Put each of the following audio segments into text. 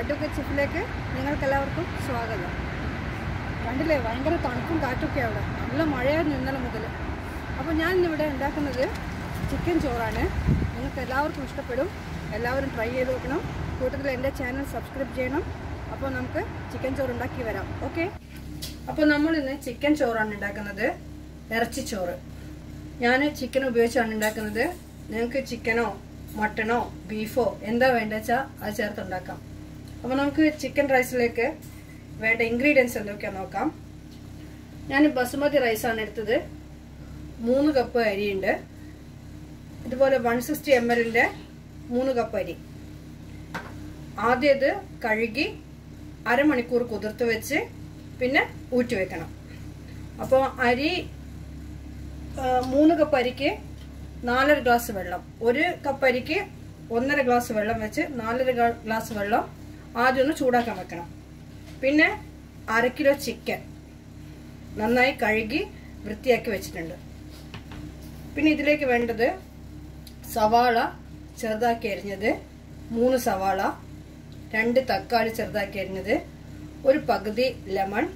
advocate ചിഫിലേക്ക് നിങ്ങൾക്കെല്ലാവർക്കും സ്വാഗതം കണ്ടില്ലേ ഭയങ്കര തണുപ്പും കാറ്റൊക്കെ അവിടെ നല്ല മഴയായിരുന്നു ഇന്നലെ മുതൽ അപ്പോൾ ഞാൻ ഇന്നിവിടെ ഉണ്ടാക്കുന്നത് ചിക്കൻ ചോറാണ് നിങ്ങൾക്ക് എല്ലാവർക്കും ഇഷ്ടപ്പെടും എല്ലാവരും ട്രൈ ചെയ്ത് നോക്കണം കൂട്ടത്തിൽ എൻ്റെ ചാനൽ സബ്സ്ക്രൈബ് ചെയ്യണം അപ്പോൾ നമുക്ക് ചിക്കൻ ചോറ് ഉണ്ടാക്കി വരാം ഓക്കെ അപ്പോൾ നമ്മൾ ഇന്ന് ചിക്കൻ ചോറാണ് ഉണ്ടാക്കുന്നത് ഇറച്ചി ചോറ് ഞാൻ ചിക്കൻ ഉപയോഗിച്ചാണ് ഉണ്ടാക്കുന്നത് നിങ്ങൾക്ക് ചിക്കനോ മട്ടണോ ബീഫോ എന്താ വേണ്ടത് വെച്ചാൽ അത് ചേർത്ത് ഉണ്ടാക്കാം അപ്പോൾ നമുക്ക് ചിക്കൻ റൈസിലേക്ക് വേണ്ട ഇൻഗ്രീഡിയൻസ് എന്തൊക്കെയാണെന്ന് നോക്കാം ഞാൻ ബസുമതി റൈസാണ് എടുത്തത് മൂന്ന് കപ്പ് അരിയുണ്ട് ഇതുപോലെ വൺ സിക്സ്റ്റി എം എല്ലിൻ്റെ മൂന്ന് കപ്പ് അരി ആദ്യം ഇത് കഴുകി അരമണിക്കൂർ കുതിർത്ത് വെച്ച് പിന്നെ ഊറ്റി വെക്കണം അപ്പോൾ അരി ആ, മൂന്ന് കപ്പ് അരിക്ക് നാലര ഗ്ലാസ് വെള്ളം ഒരു കപ്പ് അരിക്ക് ഒന്നര ഗ്ലാസ് വെള്ളം വെച്ച് നാലര ഗ്ലാ- ഗ്ലാസ് വെള്ളം ആദ്യം ഒന്ന് ചൂടാക്കാൻ വെക്കണം പിന്നെ അര കിലോ ചിക്കൻ നന്നായി കഴുകി വൃത്തിയാക്കി വെച്ചിട്ടുണ്ട് പിന്നെ ഇതിലേക്ക് വേണ്ടത് സവാള ചെറുതാക്കി അരിഞ്ഞത് മൂന്ന് സവാള രണ്ട് തക്കാളി ചെറുതാക്കി അരിഞ്ഞത് ഒരു പകുതി ലെമൺ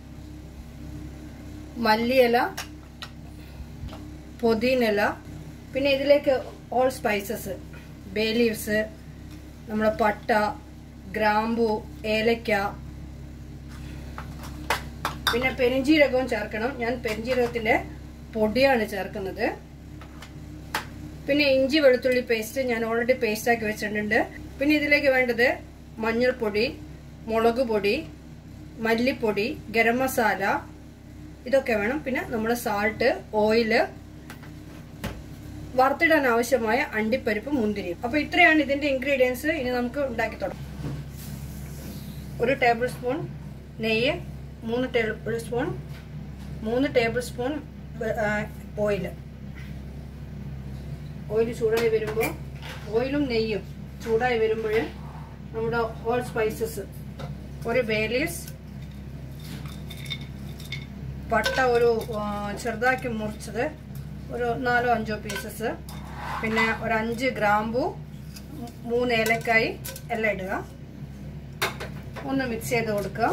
മല്ലിയില പുതിനയില പിന്നെ ഇതിലേക്ക് ഓൾ സ്പൈസസ് ബേ ലീവ്സ് നമ്മുടെ പട്ട ഗ്രാമ്പു ഏലക്ക പിന്നെ പെരിഞ്ചീരകവും ചേർക്കണം ഞാൻ പെരിഞ്ചീരകത്തിന്റെ പൊടിയാണ് ചേർക്കുന്നത് പിന്നെ ഇഞ്ചി വെളുത്തുള്ളി പേസ്റ്റ് ഞാൻ ഓൾറെഡി പേസ്റ്റ് ആക്കി വെച്ചിട്ടുണ്ട് പിന്നെ ഇതിലേക്ക് വേണ്ടത് മഞ്ഞൾപ്പൊടി മുളക് പൊടി മല്ലിപ്പൊടി ഗരം മസാല ഇതൊക്കെ വേണം പിന്നെ നമ്മുടെ സാൾട്ട് ഓയില് വറുത്തിടാൻ ആവശ്യമായ അണ്ടിപ്പരിപ്പ് മുന്തിരി അപ്പൊ ഇത്രയാണ് ഇതിന്റെ ഇൻഗ്രീഡിയൻസ് ഇനി നമുക്ക് ഉണ്ടാക്കി തുടങ്ങാം ഒരു ടേബിൾ സ്പൂൺ നെയ്യ് മൂന്ന് ടേബിൾ സ്പൂൺ മൂന്ന് ടേബിൾ സ്പൂൺ ഓയില് ഓയിൽ ചൂടായി വരുമ്പോൾ ഓയിലും നെയ്യും ചൂടായി വരുമ്പോൾ നമ്മുടെ ഹോൾ സ്പൈസസ് ഒരു ബേലീസ് പട്ട ഒരു ആ, ചെറുതാക്കി മുറിച്ചത് ഒരു നാലോ അഞ്ചോ പീസസ് പിന്നെ ഒരു അഞ്ച് ഗ്രാമ്പു മൂ- മൂന്ന് ഏലക്കായി എല്ലാം ഇടുക ഒന്ന് മിക്സ് ചെയ്ത് കൊടുക്കുക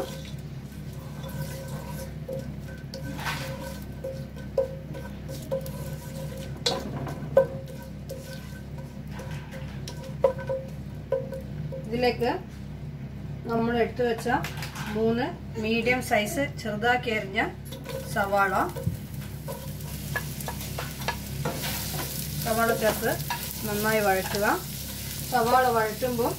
ഇതിലേക്ക് നമ്മൾ എടുത്തു വെച്ച മൂന്ന് മീഡിയം സൈസ് ചെറുതാക്കി അരിഞ്ഞ സവാള സവാള ചേർത്ത് നന്നായി വഴറ്റുക സവാള വഴറ്റുമ്പോൾ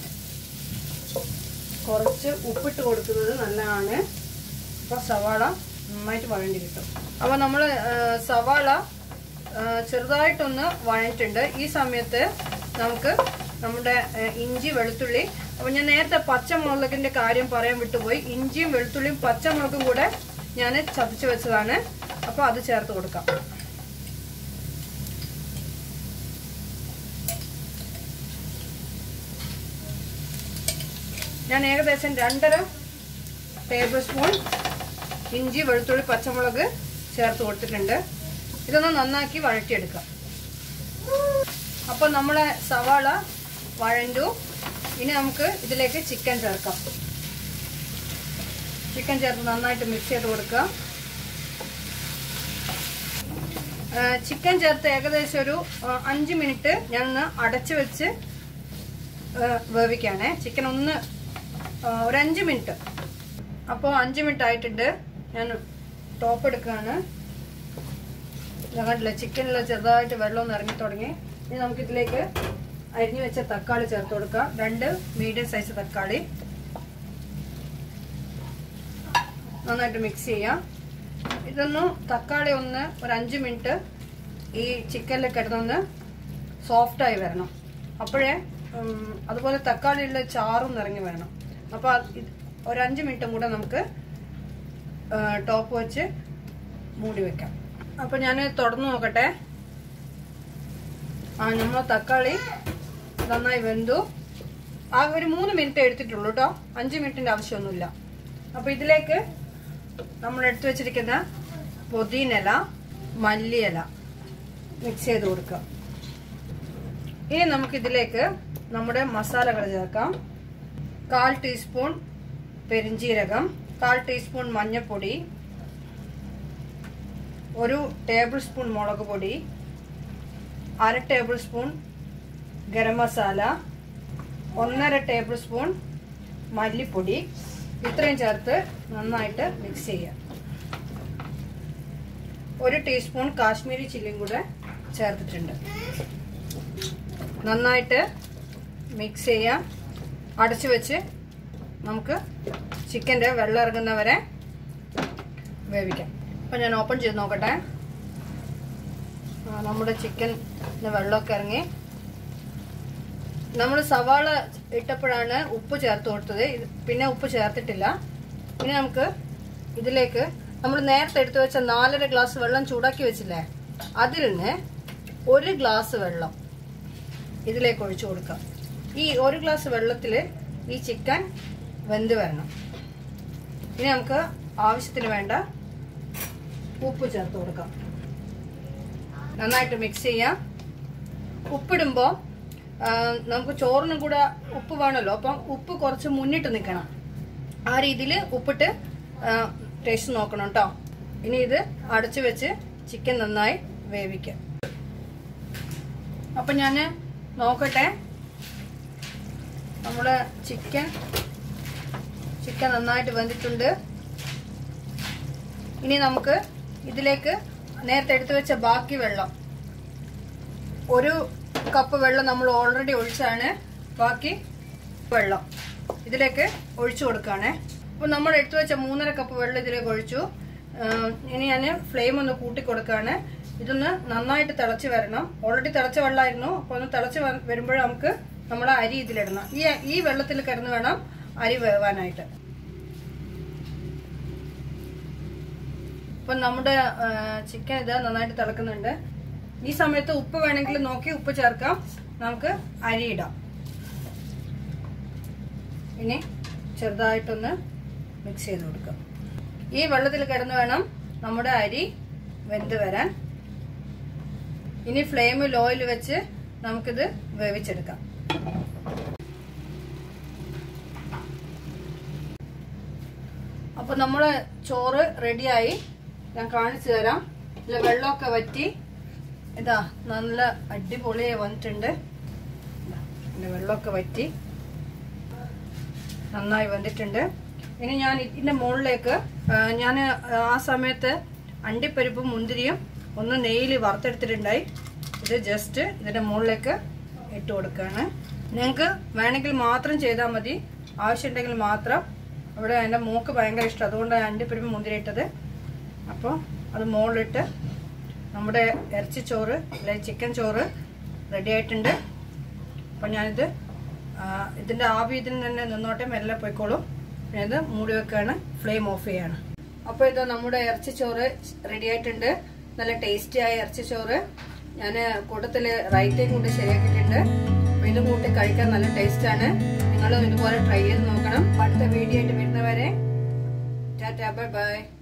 കുറച്ച് ഉപ്പിട്ട് കൊടുക്കുന്നത് നല്ലതാണ് അപ്പോൾ സവാള നന്നായിട്ട് വഴണ്ടി കിട്ടും അപ്പോൾ നമ്മൾ സവാള ആ, ചെറുതായിട്ടൊന്ന് വഴഞ്ഞിട്ടുണ്ട് ഈ സമയത്ത് നമുക്ക് നമ്മുടെ ആ, ഇഞ്ചി വെളുത്തുള്ളി അപ്പോൾ ഞാൻ നേരത്തെ പച്ചമുളകിന്റെ കാര്യം പറയാൻ വിട്ടുപോയി ഇഞ്ചിയും വെളുത്തുള്ളിയും പച്ചമുളകും കൂടെ ഞാൻ ചതച്ച് വെച്ചതാണ് അപ്പോൾ അത് ചേർത്ത് കൊടുക്കാം ഞാൻ ഏകദേശം രണ്ടര ടേബിൾ സ്പൂൺ ഇഞ്ചി വെളുത്തുള്ളി പച്ചമുളക് ചേർത്ത് കൊടുത്തിട്ടുണ്ട് ഇതൊന്ന് നന്നാക്കി വഴറ്റിയെടുക്കാം അപ്പോൾ നമ്മളെ സവാള വഴണ്ടു ഇനി നമുക്ക് ഇതിലേക്ക് ചിക്കൻ ചേർക്കാം ചിക്കൻ ചേർത്ത് നന്നായിട്ട് മിക്സ് ചെയ്ത് കൊടുക്കുക ആ, ചിക്കൻ ചേർത്ത് ഏകദേശം ഒരു ആ, അഞ്ച് മിനിറ്റ് ഞാനൊന്ന് അടച്ചു വെച്ച് ആ, വേവിക്കാണേ ചിക്കൻ ഒന്ന് ആ, ഒരു അഞ്ച് മിനിറ്റ് അപ്പോൾ അഞ്ച് മിനിറ്റ് ആയിട്ടുണ്ട് ഞാൻ ടോപ്പ് എടുക്കുകയാണ് ഞാൻ കണ്ടില്ല ചിക്കനിൽ ചെറുതായിട്ട് വെള്ളം ഒന്ന് ഇറങ്ങി തുടങ്ങി ഇനി നമുക്കിതിലേക്ക് അരിഞ്ഞു വെച്ച തക്കാളി ചേർത്ത് കൊടുക്കാം രണ്ട് മീഡിയം സൈസ് തക്കാളി നന്നായിട്ട് മിക്സ് ചെയ്യാം ഇതൊന്ന് തക്കാളി ഒന്ന് ഒരു അഞ്ച് മിനിറ്റ് ഈ ചിക്കനിൽ കിടന്നൊന്ന് സോഫ്റ്റായി വരണം അപ്പോഴേ ഉം, അതുപോലെ തക്കാളിയുള്ള ചാറും ഇറങ്ങി വരണം അപ്പോൾ ഒരു അഞ്ച് മിനിറ്റും കൂടെ നമുക്ക് ടോപ്പ് വെച്ച് മൂടി വെക്കാം അപ്പോൾ ഞാൻ തുറന്നു നോക്കട്ടെ ആ നമ്മൾ തക്കാളി നന്നായി വെന്തു ആ ഒരു മൂന്ന് മിനിറ്റ് എടുത്തിട്ടുള്ളൂ കേട്ടോ അഞ്ച് മിനിറ്റിന്റെ ആവശ്യമൊന്നുമില്ല അപ്പോൾ ഇതിലേക്ക് നമ്മൾ എടുത്തു വെച്ചിരിക്കുന്ന പുതിനയില മല്ലിയില മിക്സ് ചെയ്ത് കൊടുക്കുക ഇനി നമുക്ക് ഇതിലേക്ക് നമ്മുടെ മസാലകൾ ചേർക്കാം കാൽ ടീസ്പൂൺ പെരിഞ്ജീരകം കാൽ ടീസ്പൂൺ മഞ്ഞൾപ്പൊടി ഒരു ടേബിൾ സ്പൂൺ മുളക് പൊടി അര ടേബിൾ സ്പൂൺ ഗരം മസാല ഒന്നര ടേബിൾ സ്പൂൺ മല്ലിപ്പൊടി ഇത്രയും ചേർത്ത് നന്നായിട്ട് മിക്സ് ചെയ്യാം ഒരു ടീസ്പൂൺ കാശ്മീരി ചില്ലിയും കൂടെ ചേർത്തിട്ടുണ്ട് നന്നായിട്ട് മിക്സ് ചെയ്യാം അടച്ചു വെച്ച് നമുക്ക് ചിക്കൻ്റെ വെള്ളം ഇറങ്ങുന്നവരെ വേവിക്കാം അപ്പം ഞാൻ ഓപ്പൺ ചെയ്ത് നോക്കട്ടെ ആ, നമ്മുടെ ചിക്കൻ വെള്ളമൊക്കെ ഇറങ്ങി നമ്മൾ സവാള ഇട്ടപ്പോഴാണ് ഉപ്പ് ചേർത്ത് കൊടുത്തത് ഇത് പിന്നെ ഉപ്പ് ചേർത്തിട്ടില്ല ഇനി നമുക്ക് ഇതിലേക്ക് നമ്മൾ നേരത്തെ എടുത്തു വെച്ച നാലര ഗ്ലാസ് വെള്ളം ചൂടാക്കി വെച്ചില്ലേ അതിൽ നിന്ന് ഒരു ഗ്ലാസ് വെള്ളം ഇതിലേക്ക് ഒഴിച്ചു കൊടുക്കാം ഈ ഒരു ഗ്ലാസ് വെള്ളത്തിൽ ഈ ചിക്കൻ വെന്ത് വരണം ഇനി നമുക്ക് ആവശ്യത്തിന് വേണ്ട ഉപ്പ് ചേർത്ത് കൊടുക്കാം നന്നായിട്ട് മിക്സ് ചെയ്യാം ഉപ്പിടുമ്പോൾ നമുക്ക് ചോറിനും കൂടെ ഉപ്പ് വേണമല്ലോ അപ്പം ഉപ്പ് കുറച്ച് മുന്നിട്ട് നിൽക്കണം ആ രീതിയിൽ ഉപ്പിട്ട് ടേസ്റ്റ് നോക്കണം കേട്ടോ ഇനി ഇത് അടച്ചു വെച്ച് ചിക്കൻ നന്നായി വേവിക്കാം അപ്പം ഞാൻ നോക്കട്ടെ നമ്മുടെ ചിക്കൻ ചിക്കൻ നന്നായിട്ട് വെന്തിട്ടുണ്ട് ഇനി നമുക്ക് ഇതിലേക്ക് നേരത്തെ എടുത്തു വെച്ച ബാക്കി വെള്ളം ഒരു കപ്പ് വെള്ളം നമ്മൾ ഓൾറെഡി ഒഴിച്ചാണ് ബാക്കി വെള്ളം ഇതിലേക്ക് ഒഴിച്ചു കൊടുക്കുകയാണേ അപ്പോൾ നമ്മൾ എടുത്തു വെച്ച മൂന്നര കപ്പ് വെള്ളം ഇതിലേക്ക് ഒഴിച്ചു ആഹ് ഇനി ഞാൻ ഫ്ലെയിം ഒന്ന് കൂട്ടി കൊടുക്കുകയാണ് ഇതൊന്ന് നന്നായിട്ട് തിളച്ച് വരണം ഓൾറെഡി തിളച്ച വെള്ളമായിരുന്നു അപ്പോൾ ഒന്ന് തിളച്ച് വരുമ്പോൾ നമുക്ക് നമ്മുടെ അരി ഇതിലിടണം ഈ ഈ വെള്ളത്തിൽ കിടന്ന് വേണം അരി വേവാനായിട്ട് ഇപ്പം നമ്മുടെ ചിക്കൻ ഇത് നന്നായിട്ട് തിളക്കുന്നുണ്ട് ഈ സമയത്ത് ഉപ്പ് വേണമെങ്കിൽ നോക്കി ഉപ്പ് ചേർക്കാം നമുക്ക് അരി ഇടാം ഇനി ചെറുതായിട്ടൊന്ന് മിക്സ് ചെയ്ത് കൊടുക്കാം ഈ വെള്ളത്തിൽ കിടന്ന് വേണം നമ്മുടെ അരി വെന്ത് വരാൻ ഇനി ഫ്ലെയിം ലോയിൽ വെച്ച് നമുക്കിത് വേവിച്ചെടുക്കാം അപ്പൊ നമ്മള് ചോറ് റെഡിയായി ഞാൻ കാണിച്ചു തരാം ഇതിൽ വെള്ളമൊക്കെ വറ്റി ഇതാ നല്ല അടിപൊളിയായി വന്നിട്ടുണ്ട് ഇതാ, ഇതിന്റെ വെള്ളമൊക്കെ വറ്റി നന്നായി വന്നിട്ടുണ്ട് ഇനി ഞാൻ ഇതിന്റെ മുകളിലേക്ക് ഞാൻ ആ സമയത്ത് അണ്ടിപ്പരിപ്പും മുന്തിരിയും ഒന്ന് നെയ്യിൽ വറുത്തെടുത്തിട്ടുണ്ടായി ഇത് ജസ്റ്റ് ഇതിന്റെ മുകളിലേക്ക് ഇട്ട് കൊടുക്കുകയാണ് നിങ്ങൾക്ക് വേണമെങ്കിൽ മാത്രം ചെയ്താൽ മതി ആവശ്യമുണ്ടെങ്കിൽ മാത്രം അവിടെ എൻ്റെ മൂക്ക് ഭയങ്കര ഇഷ്ടം അതുകൊണ്ടാണ് അണ്ടിപ്പരിപ്പ് മുന്തിരി ഇട്ടത് അപ്പോൾ അത് മുകളിലിട്ട് നമ്മുടെ ഇറച്ചി ചോറ് അല്ലെങ്കിൽ ചിക്കൻ ചോറ് റെഡി ആയിട്ടുണ്ട് അപ്പം ഞാനിത് ആ, ഇതിൻ്റെ ആവി ഇതിൽ തന്നെ നിന്നോട്ടെ മെല്ലെ പോയിക്കോളും പിന്നെ ഇത് മൂടി വെക്കുകയാണ് ഫ്ലെയിം ഓഫ് ചെയ്യാണ് അപ്പോൾ ഇത് നമ്മുടെ ഇറച്ചി ചോറ് റെഡി ആയിട്ടുണ്ട് നല്ല ടേസ്റ്റി ആയ ഇറച്ചി ചോറ് ഞാൻ കൂട്ടത്തിൽ റൈറ്റയും കൂടി ശരിയാക്കിയിട്ടുണ്ട് അപ്പോൾ ഇത് കൂട്ടി കഴിക്കാൻ നല്ല ടേസ്റ്റാണ് നിങ്ങളും ഇതുപോലെ ട്രൈ ചെയ്ത് നോക്കണം അടുത്ത വീഡിയോ ആയിട്ട് വരുന്നവരെ ടാറ്റാ ബൈ ബൈ